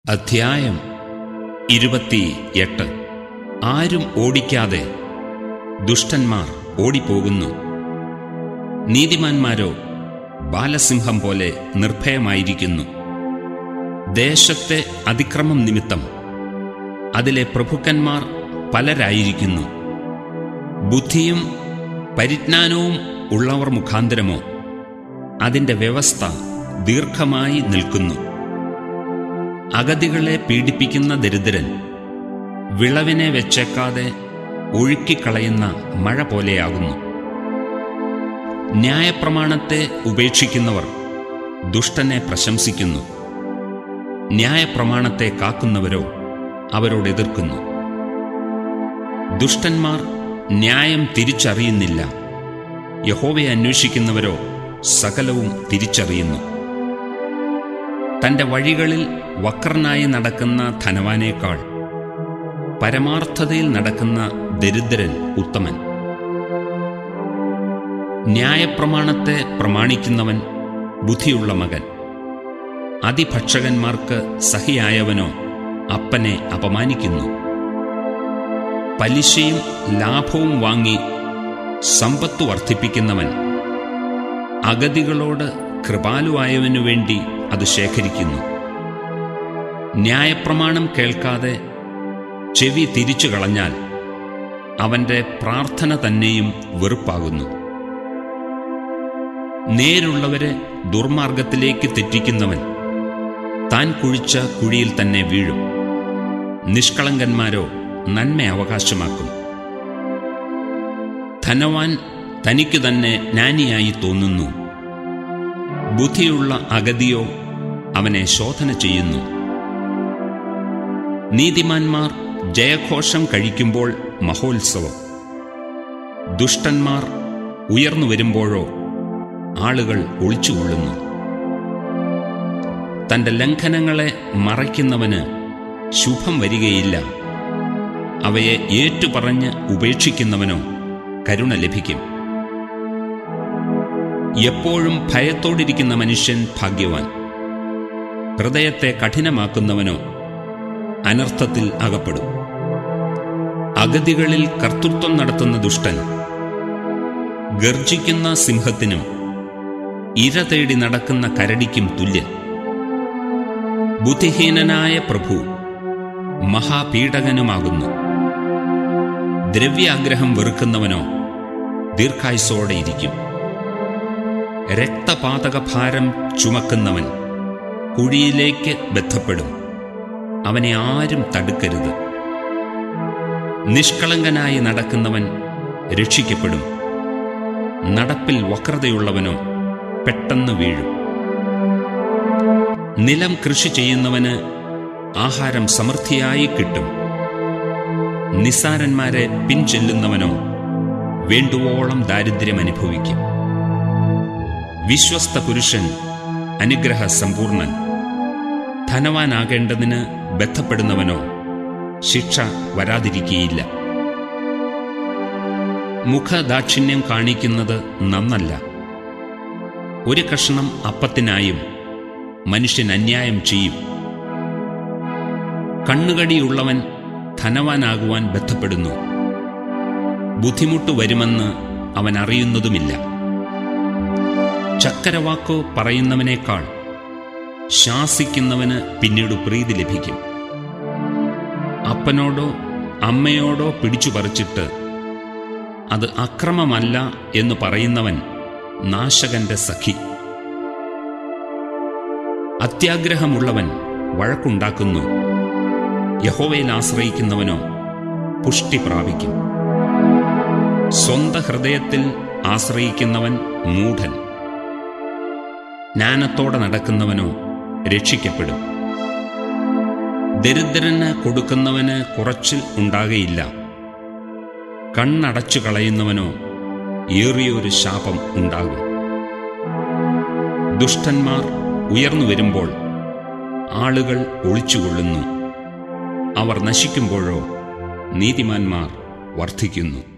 അധ്യായം ഇരുപത്തിയെട്ട് ആരും ഓടിക്കാതെ ദുഷ്ടന്മാർ ഓടിപ്പോകുന്നു നീതിമാന്മാരോ ബാലസിംഹം പോലെ നിർഭയമായിരിക്കുന്നു ദേശത്തെ അതിക്രമം നിമിത്തം അതിലെ പ്രഭുക്കന്മാർ പലരായിരിക്കുന്നു ബുദ്ധിയും പരിജ്ഞാനവും ഉള്ളവർ മുഖാന്തരമോ അതിൻ്റെ വ്യവസ്ഥ ദീർഘമായി നിൽക്കുന്നു അഗതികളെ പീഡിപ്പിക്കുന്ന ദരിദ്രൻ വിളവിനെ വെച്ചേക്കാതെ ഒഴുക്കിക്കളയുന്ന മഴ പോലെയാകുന്നു ന്യായപ്രമാണത്തെ ഉപേക്ഷിക്കുന്നവർ ദുഷ്ടനെ പ്രശംസിക്കുന്നു ന്യായപ്രമാണത്തെ കാക്കുന്നവരോ അവരോട് എതിർക്കുന്നു ദുഷ്ടന്മാർ ന്യായം തിരിച്ചറിയുന്നില്ല യഹോവയെ അന്വേഷിക്കുന്നവരോ സകലവും തിരിച്ചറിയുന്നു തന്റെ വഴികളിൽ വക്രനായി നടക്കുന്ന ധനവാനേക്കാൾ പരമാർത്ഥതയിൽ നടക്കുന്ന ദരിദ്രൻ ഉത്തമൻ ന്യായപ്രമാണത്തെ പ്രമാണിക്കുന്നവൻ ബുദ്ധിയുള്ള മകൻ അതിഭക്ഷകന്മാർക്ക് സഹിയായവനോ അപ്പനെ അപമാനിക്കുന്നു പലിശയും ലാഭവും വാങ്ങി സമ്പത്തു വർദ്ധിപ്പിക്കുന്നവൻ അഗതികളോട് കൃപാലുവായവനു വേണ്ടി അത് ശേഖരിക്കുന്നു ന്യായപ്രമാണം കേൾക്കാതെ ചെവി തിരിച്ചു കളഞ്ഞാൽ അവന്റെ പ്രാർത്ഥന തന്നെയും വെറുപ്പാകുന്നു നേരുള്ളവരെ ദുർമാർഗത്തിലേക്ക് തെറ്റിക്കുന്നവൻ താൻ കുഴിച്ച കുഴിയിൽ തന്നെ വീഴും നിഷ്കളങ്കന്മാരോ നന്മ അവകാശമാക്കും ധനവാൻ തനിക്കു തന്നെ ജ്ഞാനിയായി തോന്നുന്നു ബുദ്ധിയുള്ള അഗതിയോ അവനെ ശോധന ചെയ്യുന്നു നീതിമാന്മാർ ജയഘോഷം കഴിക്കുമ്പോൾ മഹോത്സവം ദുഷ്ടന്മാർ ഉയർന്നു വരുമ്പോഴോ ആളുകൾ ഒളിച്ചുകൊള്ളുന്നു തന്റെ ലംഘനങ്ങളെ മറയ്ക്കുന്നവന് ശുഭം വരികയില്ല അവയെ ഏറ്റുപറഞ്ഞ് ഉപേക്ഷിക്കുന്നവനോ കരുണ ലഭിക്കും എപ്പോഴും ഭയത്തോടിരിക്കുന്ന മനുഷ്യൻ ഭാഗ്യവാൻ ഹൃദയത്തെ കഠിനമാക്കുന്നവനോ അനർത്ഥത്തിൽ അകപ്പെടും അഗതികളിൽ കർത്തൃത്വം നടത്തുന്ന ദുഷ്ടൻ ഗർജിക്കുന്ന സിംഹത്തിനും ഇര തേടി നടക്കുന്ന കരടിക്കും തുല്യൻ ബുദ്ധിഹീനനായ പ്രഭു മഹാപീഡകനുമാകുന്നു ദ്രവ്യാഗ്രഹം വെറുക്കുന്നവനോ ദീർഘായുസോടെ ഇരിക്കും രക്തപാതകഭാരം ചുമക്കുന്നവൻ കുഴിയിലേക്ക് ബന്ധപ്പെടും അവനെ ആരും തടുക്കരുത് നിഷ്കളങ്കനായി നടക്കുന്നവൻ രക്ഷിക്കപ്പെടും നടപ്പിൽ വക്രതയുള്ളവനോ പെട്ടെന്ന് വീഴും നിലം കൃഷി ചെയ്യുന്നവന് ആഹാരം സമൃദ്ധിയായി കിട്ടും നിസാരന്മാരെ പിൻചെല്ലുന്നവനോ വേണ്ടുവോളം ദാരിദ്ര്യം അനുഭവിക്കും വിശ്വസ്ത പുരുഷൻ അനുഗ്രഹ സമ്പൂർണൻ ധനവാനാകേണ്ടതിന് ബന്ധപ്പെടുന്നവനോ ശിക്ഷ വരാതിരിക്കുകയില്ല മുഖദാക്ഷിണ്യം കാണിക്കുന്നത് നന്നല്ല ഒരു കഷണം അപ്പത്തിനായും മനുഷ്യൻ അന്യായം ചെയ്യും കണ്ണുകടിയുള്ളവൻ ധനവാനാകുവാൻ ബന്ധപ്പെടുന്നു ബുദ്ധിമുട്ട് വരുമെന്ന് അവൻ അറിയുന്നതുമില്ല ചക്കരവാക്കോ പറയുന്നവനേക്കാൾ ശാസിക്കുന്നവന് പിന്നീട് പ്രീതി ലഭിക്കും അപ്പനോടോ അമ്മയോടോ പിടിച്ചു പറിച്ചിട്ട് അത് അക്രമമല്ല എന്ന് പറയുന്നവൻ നാശകന്റെ സഖി അത്യാഗ്രഹമുള്ളവൻ വഴക്കുണ്ടാക്കുന്നു യഹോവയിൽ ആശ്രയിക്കുന്നവനോ പുഷ്ടി പ്രാപിക്കും സ്വന്ത ഹൃദയത്തിൽ ആശ്രയിക്കുന്നവൻ മൂഢൻ ജ്ഞാനത്തോടെ നടക്കുന്നവനോ രക്ഷിക്കപ്പെടും ദരിദ്രന് കൊടുക്കുന്നവന് കുറച്ചിൽ ഉണ്ടാകയില്ല കണ്ണടച്ചു കളയുന്നവനോ ഏറിയൊരു ശാപം ഉണ്ടാകും ദുഷ്ടന്മാർ ഉയർന്നു വരുമ്പോൾ ആളുകൾ ഒളിച്ചുകൊള്ളുന്നു അവർ നശിക്കുമ്പോഴോ നീതിമാന്മാർ വർദ്ധിക്കുന്നു